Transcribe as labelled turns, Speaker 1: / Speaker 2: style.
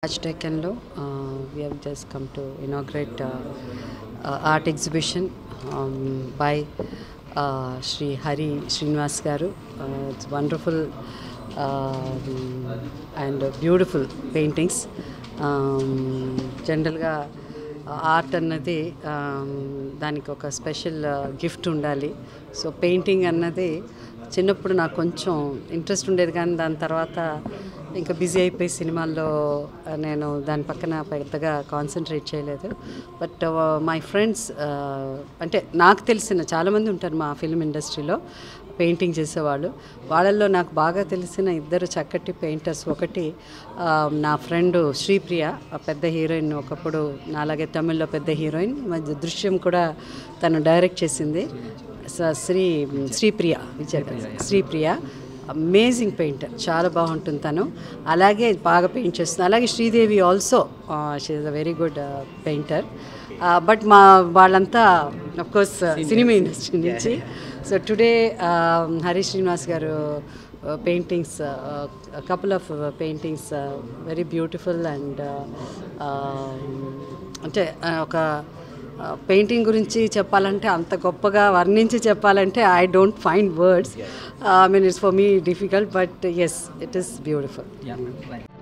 Speaker 1: రాజ్టెక్కన్లో we have just come to inaugurate art exhibition by Shri Hari Srinivas గారు it's wonderful and beautiful paintings జనరల్గా art అన్నది um, దానికి ఒక special gift ఉండాలి సో పెయింటింగ్ అన్నది చిన్నప్పుడు నాకు కొంచెం ఇంట్రెస్ట్ ఉండేది కానీ దాని తర్వాత ఇంకా బిజీ అయిపోయి సినిమాల్లో ఆ, నేను దాని పక్కన పెద్దగా కాన్సన్ట్రేట్ చేయలేదు బట్ మై ఫ్రెండ్స్ అంటే నాకు తెలిసిన చాలామంది ఉంటారు మా ఫిల్మ్ ఇండస్ట్రీలో పెయింటింగ్ చేసేవాళ్ళు వాళ్ళల్లో నాకు బాగా తెలిసిన ఇద్దరు చక్కటి పెయింటర్స్ ఒకటి ఆ, నా ఫ్రెండ్ శ్రీప్రియ ఆ పెద్ద హీరోయిన్ ఒకప్పుడు నాలాగే తమిళ్లో పెద్ద హీరోయిన్ మధ్య దృశ్యం కూడా తను డైరెక్ట్ చేసింది స- శ్రీ శ్రీప్రియ విజయ్ శ్రీప్రియ అమేజింగ్ పెయింటర్ చాలా బాగుంటుంది తను అలాగే బాగా పెయింట్ చేస్తుంది అలాగే Sridevi also she a very good painter but మా వాళ్ళంతా కోర్స్ సినిమా ఇండస్ట్రీ నుంచి సో టుడే హరి శ్రీనివాస్ గారు paintings couple of paintings very beautiful and అంటే uh, ఒక పెయింటింగ్ గురించి చెప్పాలంటే అంత గొప్పగా వర్ణించి చెప్పాలంటే I don't find words I mean it's for me difficult but yes it is beautiful
Speaker 2: Yeah, right.